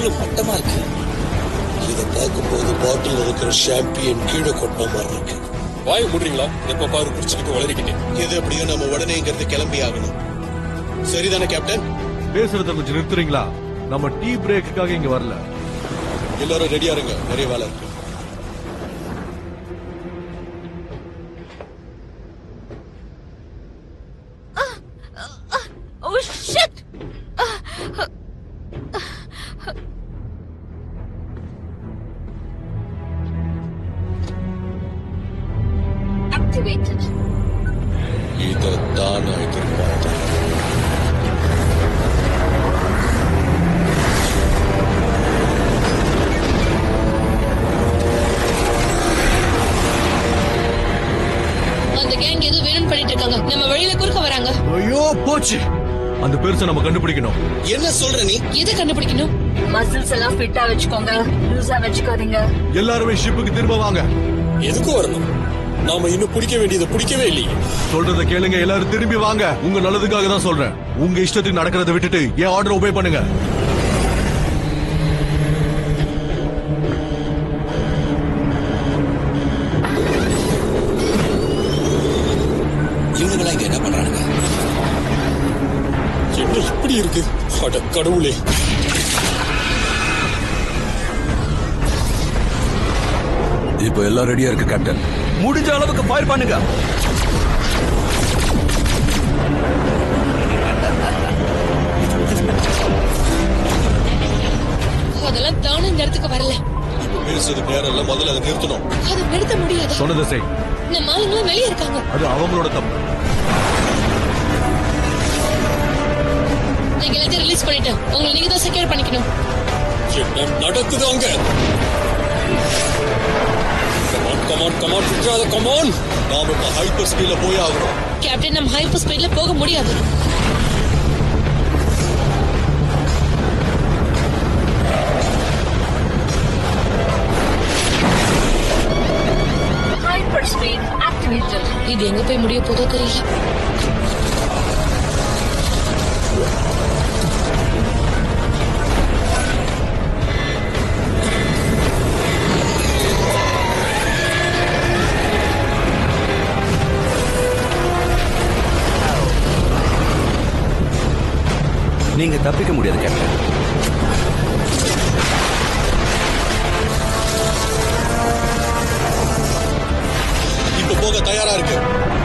இவ்வளவு மட்டமா இருக்கு இதை பார்க்கும்போது பாட்டில் இருக்கிற ஷாம்பியன் கீழே கொட்டின மாதிரி இருக்கு வாய முடுறீங்களா எப்ப பாரு குடிச்சுக்கிட்டு வளரிக்கிட்டு எது எப்படியோ நம்ம உடனே இங்கிருந்து கிளம்பி ஆகணும் சரிதானே கேப்டன் பேசுறத கொஞ்சம் நிறுத்துறீங்களா நம்ம டீ பிரேக்குக்காக இங்க வரல எல்லாரும் ரெடியா இருங்க நிறைய வேலை இருக்கு Oh shit! Activated. இதைத்தான் நான் எதிர்பார்த்தேன் அந்த கேங் ஏதோ வேணும் பண்ணிட்டு இருக்காங்க நம்ம வழியில குறுக்க வராங்க ஐயோ போச்சு அந்த பெருசை நம்ம கண்டுபிடிக்கணும் என்ன சொல்ற நீ எதை கண்டுபிடிக்கணும் மசில்ஸ் எல்லாம் ஃபிட்டா வச்சுக்கோங்க லூசா வச்சுக்காதீங்க எல்லாருமே ஷிப்புக்கு திரும்ப வாங்க எதுக்கு வரணும் நாம இன்னும் பிடிக்க வேண்டியதை பிடிக்கவே இல்லையே சொல்றத கேளுங்க எல்லாரும் திரும்பி வாங்க உங்க நல்லதுக்காக தான் சொல்றேன் உங்க இஷ்டத்துக்கு நடக்கிறத விட்டுட்டு என் ஆர்டர் ஒபே பண்ணுங்க இவங்கெல்லாம் இங்க என்ன பண்றானுங்க என்ன இப்படி இருக்கு அட கடவுளே இப்போ எல்லாம் ரெடியா இருக்கு கேப்டன் முடிஞ்ச அளவுக்கு ஃபயர் பண்ணுங்க அதெல்லாம் தானும் இந்த இடத்துக்கு வரல இப்ப பேசுறது நேரம் இல்ல முதல்ல அதை நிறுத்தணும் அதை நிறுத்த முடியாது சொன்னதை செய் நம்ம ஆளுங்களும் வெளியே இருக்காங்க அது அவங்களோட தப்பு நீங்க எல்லாத்தையும் ரிலீஸ் பண்ணிட்டேன் உங்களை நீங்க தான் செக்யூர் பண்ணிக்கணும் என்ன நடக்குது அங்க கமான் கமான் கமான் விட்டுறாத கமான் நாம இப்ப ஹைப்பர் ஸ்பீட்ல போய் ஆகணும் கேப்டன் நம்ம ஹைப்பர் ஸ்பீட்ல போக முடியாது ஹைப்பர் ஸ்பீட் ஆக்டிவேட்டட் இது எங்க போய் முடிய போதோ தெரியல நீங்க தப்பிக்க முடியாது கேப்டன் இப்ப போக தயாரா இருக்கு